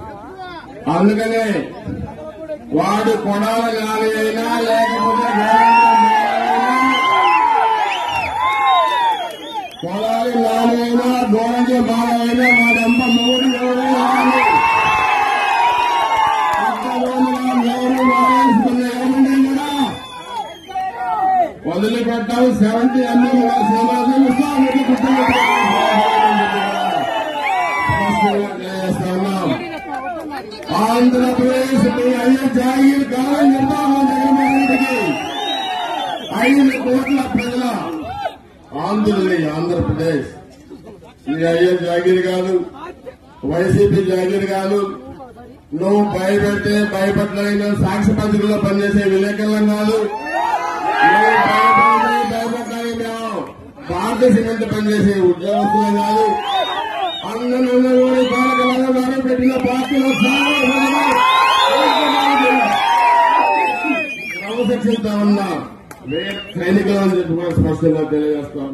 అందుకనే వాడు కొడాల గాలి అయినా లేకపోతే కొడాలి లాలి అయినా గోరంజ బాలైనా వాడంత మూడు ఎవరైనా కానీ అంతలోనుగా ఎవరు వాడేసుకున్న ఎవరిని కూడా వదిలిపెట్టాం సెవెంటీ ఎంఎం సేవా చూపిస్తాం చేస్తున్నాం ఆంధ్రప్రదేశ్ మీ అయ్యే జాగీర్ కాలం చెప్తాము జగన్మోహన్ రెడ్డికి ఐదు కోట్ల ప్రజల ఆంధ్రుని ఆంధ్రప్రదేశ్ మీ అయ్యే జాగీర్ కాదు వైసీపీ జాగీర్ కాదు నువ్వు భయపెడితే భయపడలేని సాక్షి పత్రికలో పనిచేసే విలేకరులం కాదు నువ్వు భయపడి భయపడడానికి మేము భారత సిమెంట్ పనిచేసే ఉద్యోగస్తులం కాదు అందరూ పాలక వారు పెట్టిన పార్టీలో క్రమశిక్షిస్తా ఉన్నా సైనికులను చెప్పి కూడా స్పష్టంగా తెలియజేస్తాం